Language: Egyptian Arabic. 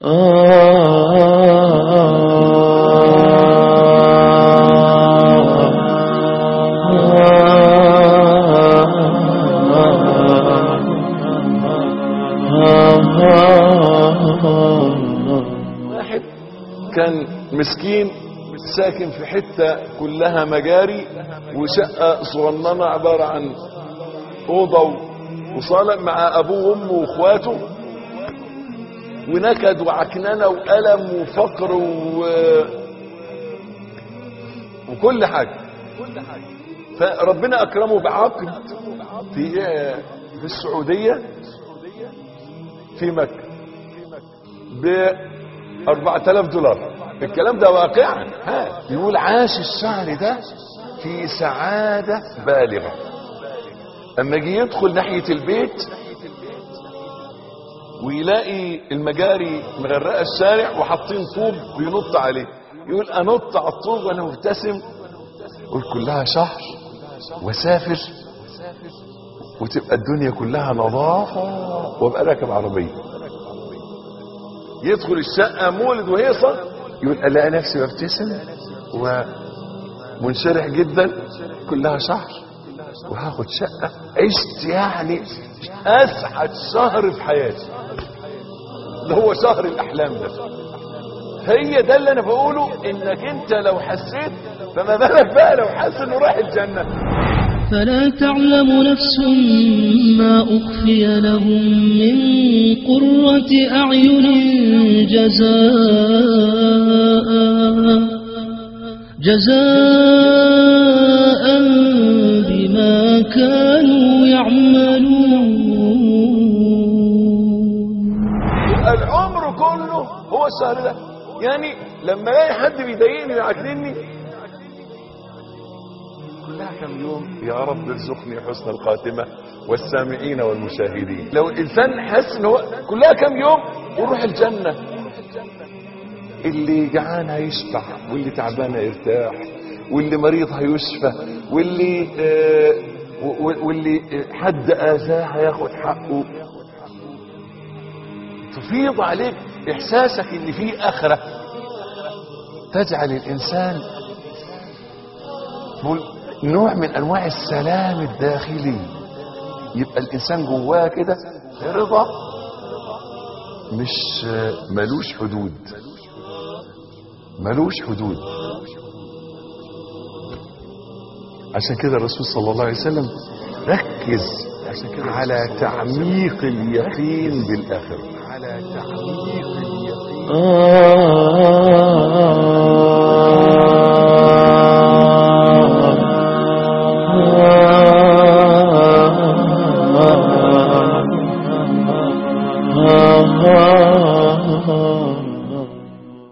واحد كان مسكين ساكن في حتة كلها مجاري وشقة صغننة عبارة عن أوضة وصالة مع أبوه وأمه وإخواته ونكد وعكننة وألم وفقر و... وكل حاجة فربنا أكرمه بعقد في في السعودية في مكة ب 4000 دولار الكلام ده واقعا ها يقول عاش الشهر ده في سعادة بالغة اما يجي يدخل ناحية البيت ويلاقي المجاري مغرقة الشارع وحاطين طوب بينط عليه يقول انط على الطوب وانا مبتسم قول كلها شهر وسافر وتبقى الدنيا كلها نظافة وابقى راكب عربية يدخل الشقة مولد وهيصة يقول الاقي نفسي ببتسم ومنشرح جدا كلها شهر وهاخد شقة عشت يعني اسعد شهر في حياتي اللي هو شهر الاحلام ده هي ده اللي انا بقوله انك انت لو حسيت فما بالك بقى لو حاسس انه رايح الجنة فلا تعلم نفس ما أخفي لهم من قرة أعين جزاء جزاء بما كانوا يعملون العمر كله هو الشهر ده يعني لما الاقي حد بيضايقني ويعكنني كلها كم يوم يا رب ارزقني حسن الخاتمة والسامعين والمشاهدين لو الانسان حس ان هو كلها كم يوم وروح الجنة اللي جعان هيشبع واللي تعبان هيرتاح واللي مريض هيشفى واللي آه و- واللي آه، حد اذاه هياخد حقه تفيض عليك احساسك ان في اخره تجعل الانسان مل- نوع من انواع السلام الداخلي يبقى الانسان جواه كده رضا مش آه، ملوش حدود ملوش حدود عشان كده الرسول صلى الله عليه وسلم ركز عشان كده على تعميق اليقين بالاخره على تعميق اليقين Ah